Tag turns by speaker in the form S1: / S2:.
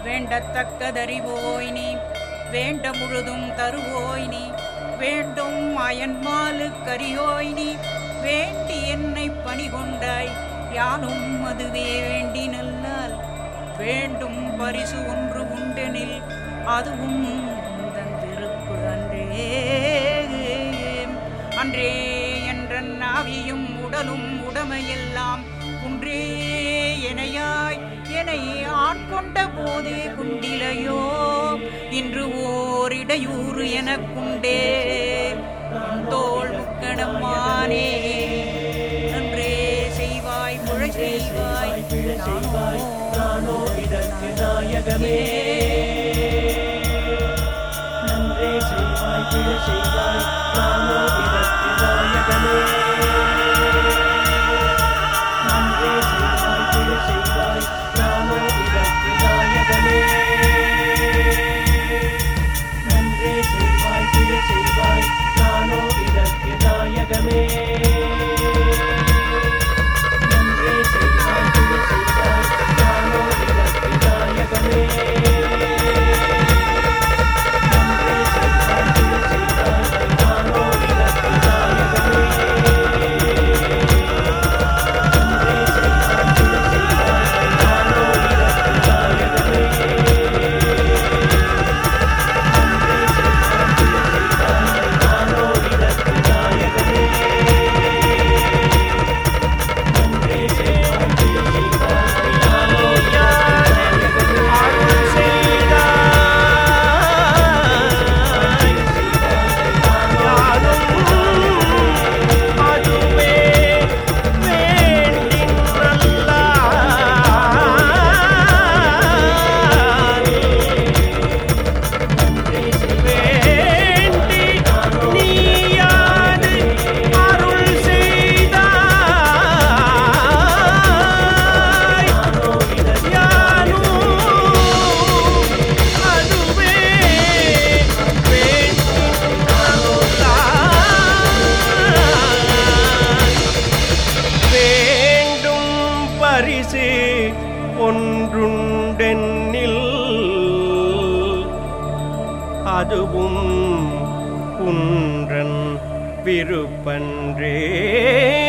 S1: வேண்டத்தக்கதறிவோய் நீ வேண்ட முழுதும் தருவோய் நீ வேண்டும் அயன்மாலு கரியோய் நீ வேண்டி என்னை பணிகொண்டாய் யானும் அதுவே வேண்டி நல்லால் வேண்டும் பரிசு ஒன்று உண்டெனில் அதுவும் உந்தன் திருப்பு அன்றே அன்றே என்ற நாவியும் உடலும் உடமையெல்லாம் குன்றே எனையாய் என்னை ஆட்கொண்ட போதே குண்டிலையோ இன்று ஓர் இடையூறு எனக்குண்டே உன் தோள் முக்கணமானே நன்றே செய்வாய் புழை செய்வாய் செய்வாய் நானோ இதற்கு நாயகமே
S2: நன்றே செய்வாய் பிழை செய்வாய் நானோ இதற்கு நாயகமே நன்றே செய்வாய் பிழை செய்வாய் நானோ இதற்கு நாயகமே நன்றே செய்வாய் பிழை செய்வாய் நானோ இதற்கு நாயகமே நன்றே செய்வாய் பிழை செய்வாய் நானோ இதற்கு நாயகமே நன்றே செய்வாய் பிழை செய்வாய் நானோ இதற்கு நாயகமே நன்றே செய்வாய் பிழை செய்வாய் நானோ இதற்கு நாயகமே நன்றே செய்வாய் பிழை செய்வாய் நானோ இதற்கு நாயகமே நன்றே செய்வாய் பிழை செய்வாய் நானோ இதற்கு நாயகமே
S3: வேண்டும் பரிசு ஒன்றுண்டென்னில் அதுவும் குன்றன் விருப்பன்றே